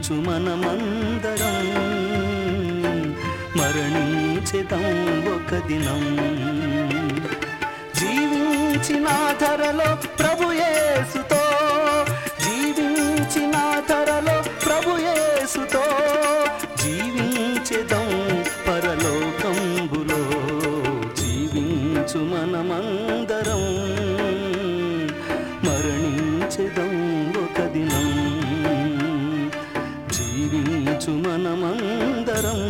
జీవించు మనమందరం మరణించెదం ఒక దినం జీవించిన ధరలో ప్రభు యేసుతో జీవించిన ధరలో ప్రభు యేసుతో జీవించెదం పరలోకంబులో జీవించు మనమందరం మరణించెదం ఒక దినం జీవించు మనమందరం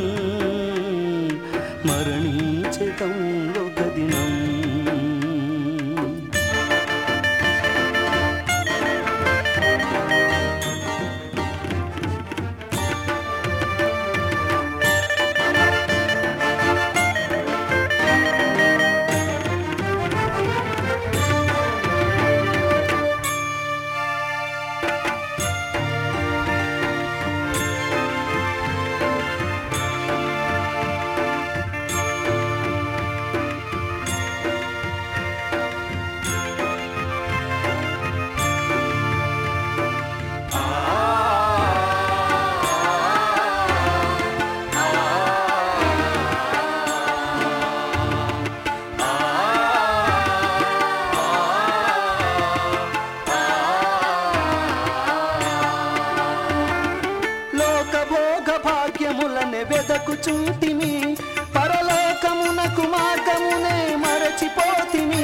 మరణించెదం ఒక దినం లోకభోగ భాగ్యములనే వెదకుచుంటిమి పరలోకమునకు మార్గమునే మరచిపోతిమి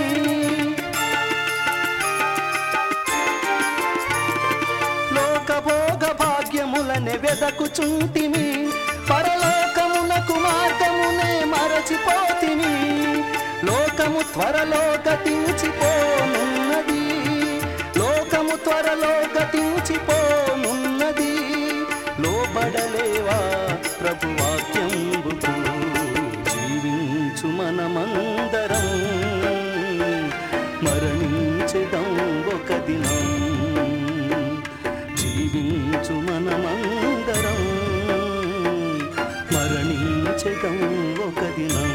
లోకభోగ భాగ్యములనే వెదకుచుంటిమి పరలోకమునకు మార్గమునే మరచిపోతిమి లోకము త్వరలో గతించిపోనున్నది లోకము త్వరలో గతించిపోనున్నది లోబడలేవా ప్రభు వాక్యంబుకు జీవించు మనమందరం మరణించెదం ఒక దినం జీవించు మనమందరం మరణించెదం ఒక దినం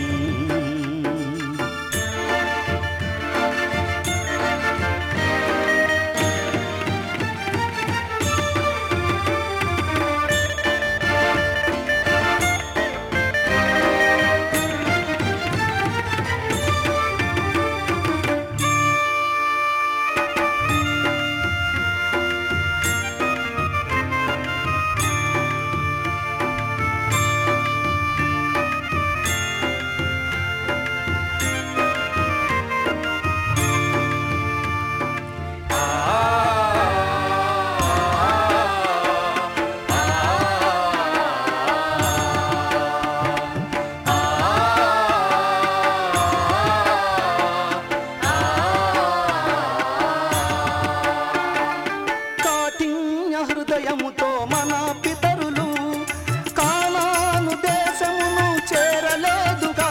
కాఠిన్య హృదయముతో మన పితరులు కానాను దేశమును చేరలేదుగా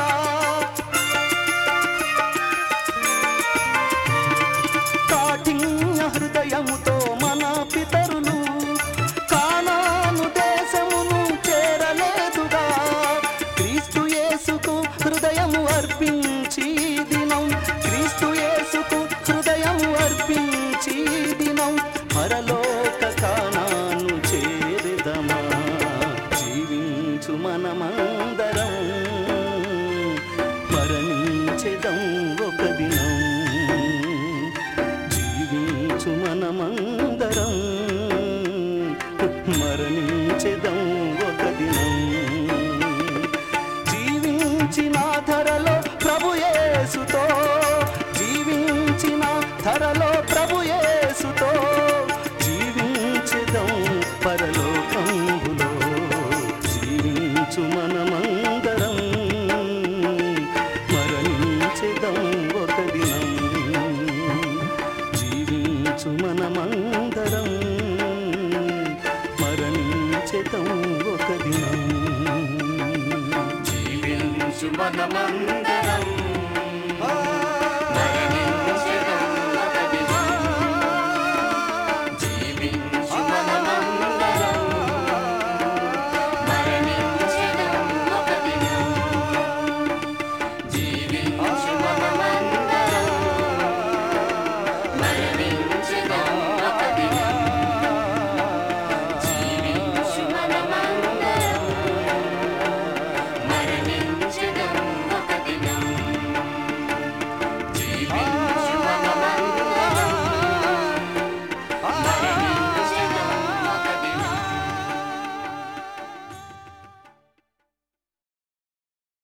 కాఠిన్య హృదయముతో మన పితరులు కానాను దేశమును చేరలేదుగా క్రీస్తు యేసుకు హృదయము అర్పించి ఈ దినం క్రీస్తు యేసుకు హృదయము అర్పించి ఈ దినం పరలోక కానాను చేరెదమా జీవించు మనమందరం మరణించెదం ఒక దినం జీవించు మనమందరం మరణించెదం ఒక దినం జీవించిన ధరలో ప్రభు యేసుతో జీవించిన ధరలో ప్రభు యేసుతో జీవించెదం పరలోకంబులో జీవించు మనమందరం మరణించెదం ఒక దినం జీవించు మనమందరం మరణించెదం ఒక దినం జీవించు మనమందరం